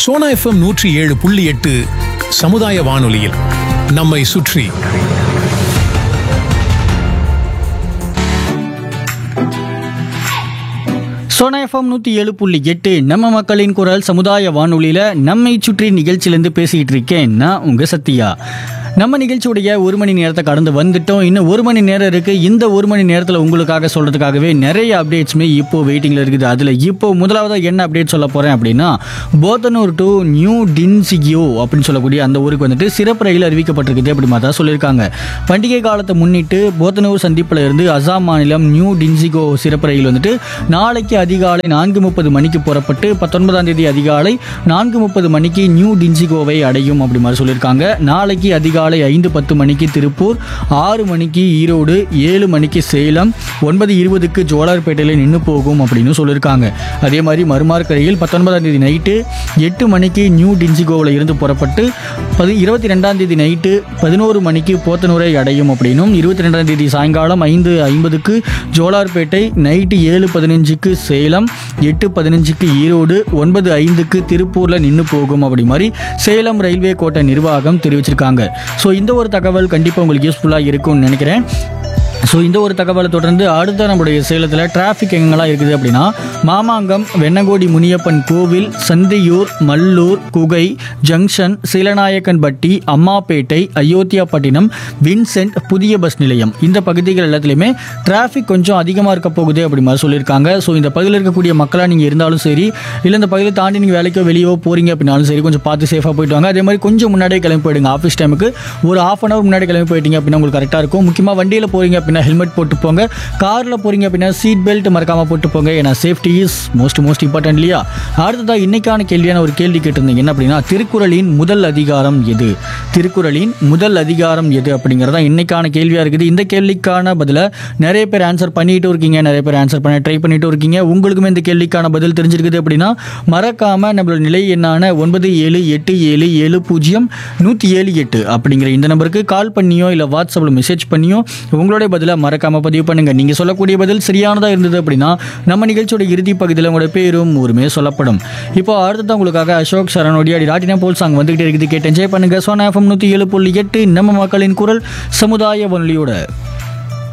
Sona FM நூற்றி ஏழு புள்ளி எட்டு சமுதாய வானொலியில் நம்மை சுற்றி சோனா எஃப்எம் நூற்றி ஏழு புள்ளி எட்டு நம்ம மக்களின் குரல் சமுதாய வானொலியில் நம்மை சுற்றி நிகழ்ச்சியிலேருந்து பேசிக்கிட்டு இருக்கேன் நான் உங்கள் சத்யா நம்ம நிகழ்ச்சியுடைய ஒரு மணி நேரத்தை கடந்து வந்துட்டோம் இன்னும் ஒரு மணி நேரம் இருக்குது இந்த ஒரு மணி நேரத்தில் உங்களுக்காக சொல்கிறதுக்காகவே நிறைய அப்டேட்ஸுமே இப்போ வெயிட்டிங்கில் இருக்குது அதில் இப்போ முதலாவதாக என்ன அப்டேட் சொல்ல போகிறேன் அப்படின்னா போத்தனூர் டு நியூ டின்சிகியோ அப்படின்னு சொல்லக்கூடிய அந்த ஊருக்கு வந்துட்டு சிறப்பு ரயில் அறிவிக்கப்பட்டிருக்குது அப்படி மாதிரி தான் சொல்லியிருக்காங்க பண்டிகை காலத்தை முன்னிட்டு போத்தனூர் சந்திப்பில் இருந்து அசாம் மாநிலம் நியூ டின்சிகோ சிறப்பு ரயில் வந்துட்டு நாளைக்கு அதிகாலை நான்கு முப்பது மணிக்கு புறப்பட்டு பத்தொன்பதாம் தேதி அதிகாலை நான்கு முப்பது மணிக்கு நியூ டின்சிகோவை அடையும் அப்படி மாதிரி சொல்லியிருக்காங்க நாளைக்கு அதிகாலை ஐந்து பத்து மணிக்கு திருப்பூர் ஆறு மணிக்கு ஈரோடு ஏழு மணிக்கு சேலம் ஒன்பது இருபதுக்கு ஜோலார்பேட்டையில் நின்று போகும் அப்படின்னு சொல்லியிருக்காங்க அதே மாதிரி மறுமார்க்கரையில் பத்தொன்பதாம் தேதி நைட்டு எட்டு மணிக்கு நியூ டின்சிகோவில் இருந்து புறப்பட்டு பதி இருபத்தி ரெண்டாம் தேதி நைட்டு பதினோரு மணிக்கு போத்தனூரை அடையும் அப்படின்னும் இருபத்தி ரெண்டாம் தேதி சாயங்காலம் ஐந்து ஐம்பதுக்கு ஜோலார்பேட்டை நைட்டு ஏழு பதினஞ்சுக்கு சேலம் எட்டு பதினஞ்சுக்கு ஈரோடு ஒன்பது ஐந்துக்கு திருப்பூரில் நின்று போகும் அப்படி மாதிரி சேலம் ரயில்வே கோட்ட நிர்வாகம் தெரிவிச்சிருக்காங்க ஸோ இந்த ஒரு தகவல் கண்டிப்பாக உங்களுக்கு யூஸ்ஃபுல்லாக இருக்கும்னு நினைக்கிறேன் ஸோ இந்த ஒரு தகவலை தொடர்ந்து அடுத்த நம்முடைய சேலத்தில் டிராஃபிக் எங்கெல்லாம் இருக்குது அப்படின்னா மாமாங்கம் வெண்ணகோடி முனியப்பன் கோவில் சந்தியூர் மல்லூர் குகை ஜங்ஷன் சீலநாயக்கன்பட்டி அம்மாப்பேட்டை அயோத்தியாப்பட்டினம் வின்சென்ட் புதிய பஸ் நிலையம் இந்த பகுதிகள் எல்லாத்துலேயுமே டிராஃபிக் கொஞ்சம் அதிகமாக இருக்க போகுது அப்படி மாதிரி சொல்லியிருக்காங்க ஸோ இந்த பகுதியில் இருக்கக்கூடிய மக்களாக நீங்கள் இருந்தாலும் சரி இல்லை இந்த பகுதியை தாண்டி நீங்கள் வேலைக்கோ வெளியோ போகிறீங்க அப்படின்னாலும் சரி கொஞ்சம் பார்த்து சேஃபாக போயிட்டு வாங்க அதே மாதிரி கொஞ்சம் முன்னாடியே கிளம்பி போயிடுங்க ஆஃபீஸ் டைமுக்கு ஒரு ஆஃப் அன் அவர் முன்னாடி கிளம்பி போயிட்டீங்க அப்படின்னா உங்களுக்கு கரெக்டாக இருக்கும் முக்கியமாக வண்டியில் போகிறீங்க அப்படின்னா ஹெல்மெட் போட்டு போங்க காரில் போகிறீங்க அப்படின்னா சீட் பெல்ட் மறக்காமல் போட்டு போங்க ஏன்னா safety is most most important இல்லையா அடுத்ததாக இன்னைக்கான கேள்வியான ஒரு கேள்வி கேட்டிருந்தீங்க என்ன அப்படின்னா திருக்குறளின் முதல் அதிகாரம் எது திருக்குறளின் முதல் அதிகாரம் எது அப்படிங்கிறது தான் இன்னைக்கான கேள்வியாக இருக்குது இந்த கேள்விக்கான பதிலை நிறைய பேர் ஆன்சர் பண்ணிட்டு இருக்கீங்க நிறைய பேர் ஆன்சர் பண்ண ட்ரை பண்ணிட்டு இருக்கீங்க உங்களுக்குமே இந்த கேள்விக்கான பதில் தெரிஞ்சிருக்குது அப்படின்னா மறக்காம நம்மளோட நிலை எண்ணான ஒன்பது ஏழு எட்டு ஏழு ஏழு பூஜ்ஜியம் நூற்றி ஏழு எட்டு அப்படிங்கிற இந்த நம்பருக்கு கால் பண்ணியோ இல்லை வாட்ஸ்அப்பில் மெசேஜ் பண்ணியோ உங்களுடைய பதிலை மறக்காம பதிவு பண்ணுங்க நீங்கள் சொல்லக்கூடிய பதில் சரியானதாக இருந்தது அப்படின்னா நம்ம நிகழ்ச்சியோட இறுதி பகுதியில் உங்களோட பேரும் ஊருமே சொல்லப்படும் இப்போ அடுத்தது உங்களுக்காக அசோக் சரணோடி அடி ராட்டினா போல் சாங் வந்துகிட்டே இருக்குது கேட்டு என்ஜாய் பண்ணுங்க சோனா எஃப்எம் நூற்றி ஏழு புள்ளி எட்டு நம்ம மக்களின் குரல் சமுதாய வானொலியோட